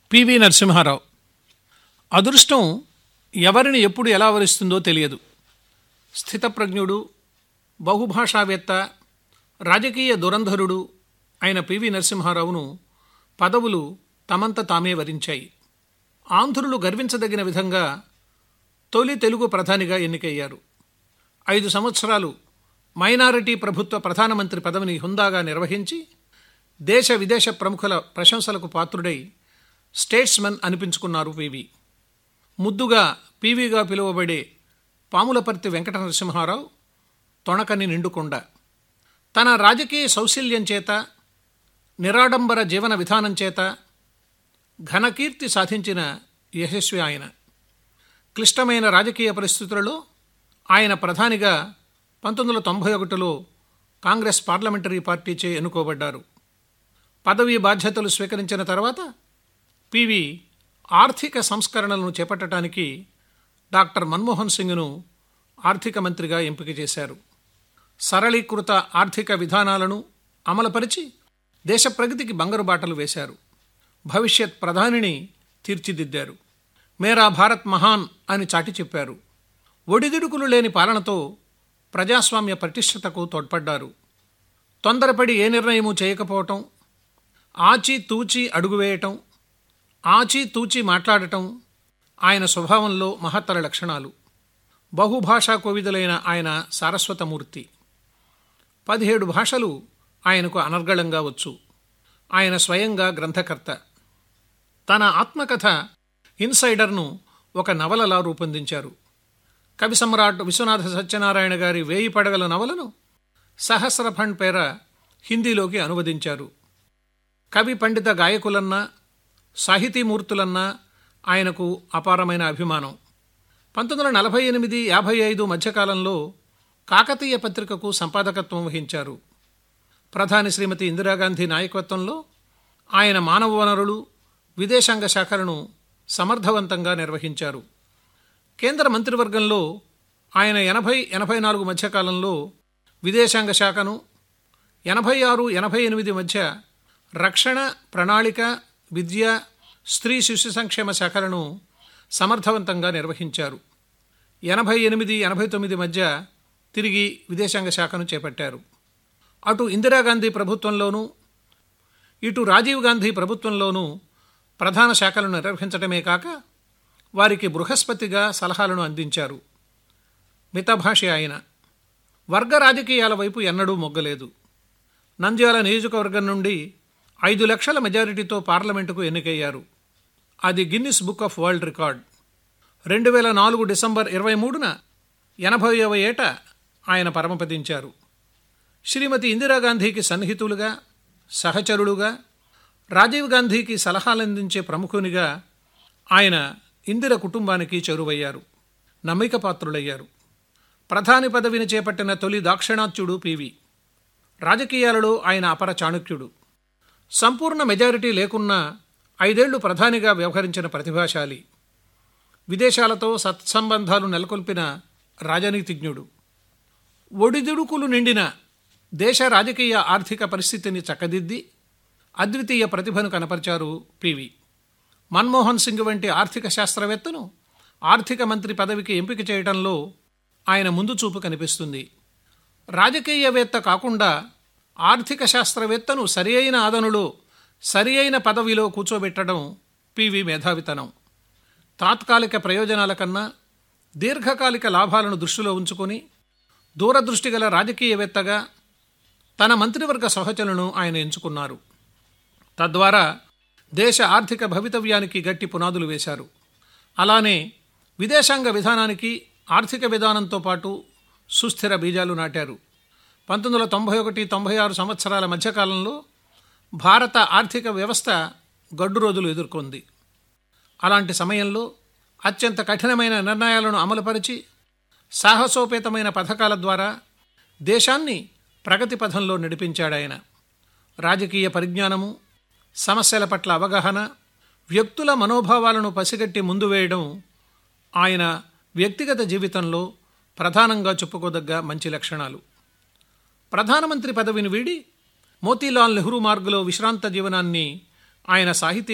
PV Narasimha Rao అదృష్టం ఎవరిని ఎప్పుడు ఎలా వరిస్తుందో తెలియదు స్థితప్రజ్ఞుడు బహుభాషావేత్త రాజకీయ దురంధరుడు అయిన పివి నరసింహారావును పదవులు తమంత తామే వరించాయి ఆంధ్రులు గర్వించదగిన విధంగా తొలి తెలుగు ప్రధానిగా ఎన్నికయ్యారు ఐదు సంవత్సరాలు మైనారిటీ ప్రభుత్వ ప్రధానమంత్రి పదవిని హుందాగా నిర్వహించి దేశ విదేశ ప్రముఖుల ప్రశంసలకు పాత్రుడై స్టేట్స్మెన్ అనిపించుకున్నారు పివి ముద్దుగా పీవీగా పిలువబడే పాములపర్తి వెంకట నరసింహారావు తొణకని నిండుకొండ తన రాజకీయ సౌశల్యం చేత నిరాడంబర జీవన విధానం చేత ఘనకీర్తి సాధించిన యశస్వి ఆయన క్లిష్టమైన రాజకీయ పరిస్థితులలో ఆయన ప్రధానిగా పంతొమ్మిది వందల తొంభై ఒకటిలో కాంగ్రెస్ పార్లమెంటరీ పార్టీచే ఎన్నుకోబడ్డారు పదవీ బాధ్యతలు స్వీకరించిన తర్వాత పివి ఆర్థిక సంస్కరణలను చేపట్టడానికి డాక్టర్ మన్మోహన్ సింగ్ను ఆర్థిక మంత్రిగా ఎంపిక చేశారు సరళీకృత ఆర్థిక విధానాలను అమలుపరిచి దేశ ప్రగతికి బంగారు బాటలు వేశారు భవిష్యత్ ప్రధానిని తీర్చిదిద్దారు మేరా భారత్ మహాన్ అని చాటి చెప్పారు ఒడిదుడుకులు లేని పాలనతో ప్రజాస్వామ్య పటిష్టతకు తోడ్పడ్డారు తొందరపడి ఏ నిర్ణయము చేయకపోవటం ఆచి తూచి అడుగు వేయటం ఆచి తూచి మాట్లాడటం ఆయన స్వభావంలో మహత్తర లక్షణాలు బహుభాషా కోవిదులైన ఆయన సారస్వతమూర్తి పదిహేడు భాషలు ఆయనకు అనర్గళంగా వచ్చు ఆయన స్వయంగా గ్రంథకర్త తన ఆత్మకథ ఇన్సైడర్ను ఒక నవలలా రూపొందించారు కవి సమ్రాట్ విశ్వనాథ సత్యనారాయణ గారి వేయి పడగల నవలను సహస్రఫండ్ పేర హిందీలోకి అనువదించారు కవి పండిత గాయకులన్నా సాహితీమూర్తులన్నా ఆయనకు అపారమైన అభిమానం పంతొమ్మిది వందల నలభై ఎనిమిది యాభై ఐదు మధ్యకాలంలో కాకతీయ పత్రికకు సంపాదకత్వం వహించారు ప్రధాని శ్రీమతి ఇందిరాగాంధీ నాయకత్వంలో ఆయన మానవ వనరులు విదేశాంగ శాఖలను సమర్థవంతంగా నిర్వహించారు కేంద్ర మంత్రివర్గంలో ఆయన ఎనభై ఎనభై నాలుగు మధ్యకాలంలో విదేశాంగ శాఖను ఎనభై ఆరు ఎనభై ఎనిమిది మధ్య రక్షణ ప్రణాళిక విద్య స్త్రీ శిశు సంక్షేమ శాఖలను సమర్థవంతంగా నిర్వహించారు ఎనభై ఎనిమిది ఎనభై తొమ్మిది మధ్య తిరిగి విదేశాంగ శాఖను చేపట్టారు అటు ఇందిరాగాంధీ ప్రభుత్వంలోనూ ఇటు రాజీవ్ గాంధీ ప్రభుత్వంలోనూ ప్రధాన శాఖలను నిర్వహించడమే కాక వారికి బృహస్పతిగా సలహాలను అందించారు మితభాషి ఆయన వర్గ రాజకీయాల వైపు ఎన్నడూ మొగ్గలేదు నంద్యాల నియోజకవర్గం నుండి ఐదు లక్షల మెజారిటీతో పార్లమెంటుకు ఎన్నికయ్యారు అది Guinness book of world record రెండు వేల నాలుగు డిసెంబర్ ఇరవై మూడున ఎనభైవ ఏట ఆయన పరమపదించారు శ్రీమతి ఇందిరాగాంధీకి సన్నిహితులుగా సహచరుడుగా రాజీవ్ గాంధీకి సలహాలందించే ప్రముఖునిగా ఆయన ఇందిర కుటుంబానికి చేరువయ్యారు నమ్మిక పాత్రులయ్యారు ప్రధాని పదవిని చేపట్టిన తొలి దాక్షిణాత్యుడు పివి రాజకీయాలలో ఆయన అపర చాణుక్యుడు సంపూర్ణ మెజారిటీ లేకున్నా ఐదేళ్లు ప్రధానిగా వ్యవహరించిన ప్రతిభాశాలి విదేశాలతో సత్సంబంధాలు నెలకొల్పిన రాజనీతిజ్ఞుడు ఒడిదుడుకులు నిండిన దేశ రాజకీయ ఆర్థిక పరిస్థితిని చక్కదిద్ది అద్వితీయ ప్రతిభను కనపరిచారు పివి మన్మోహన్ సింగ్ వంటి ఆర్థిక శాస్త్రవేత్తను ఆర్థిక మంత్రి పదవికి ఎంపిక చేయడంలో ఆయన ముందు చూపు కనిపిస్తుంది రాజకీయవేత్త కాకుండా ఆర్థిక శాస్త్రవేత్తను సరి అయిన ఆదనులో సరి అయిన పదవిలో కూర్చోబెట్టడం పివి మేధావితనం తాత్కాలిక ప్రయోజనాల కన్నా దీర్ఘకాలిక లాభాలను దృష్టిలో ఉంచుకొని దూరదృష్టి గల రాజకీయవేత్తగా తన మంత్రివర్గ సహచరులను ఆయన ఎంచుకున్నారు తద్వారా దేశ ఆర్థిక భవితవ్యానికి గట్టి పునాదులు వేశారు అలానే విదేశాంగ విధానానికి ఆర్థిక విధానంతో పాటు సుస్థిర బీజాలు నాటారు పంతొమ్మిది వందల తొంభై ఒకటి తొంభై ఆరు సంవత్సరాల మధ్యకాలంలో భారత ఆర్థిక వ్యవస్థ గడ్డు రోజులు ఎదుర్కొంది అలాంటి సమయంలో అత్యంత కఠినమైన నిర్ణయాలను అమలుపరిచి సాహసోపేతమైన పథకాల ద్వారా దేశాన్ని ప్రగతి పథంలో నడిపించాడాయన రాజకీయ పరిజ్ఞానము సమస్యల పట్ల అవగాహన వ్యక్తుల మనోభావాలను పసిగట్టి ముందు వేయడం ఆయన వ్యక్తిగత జీవితంలో ప్రధానంగా చెప్పుకోదగ్గ మంచి లక్షణాలు ప్రధానమంత్రి పదవిని వీడి మోతీలాల్ నెహ్రూ మార్గులో విశ్రాంత జీవనాన్ని ఆయన సాహితీ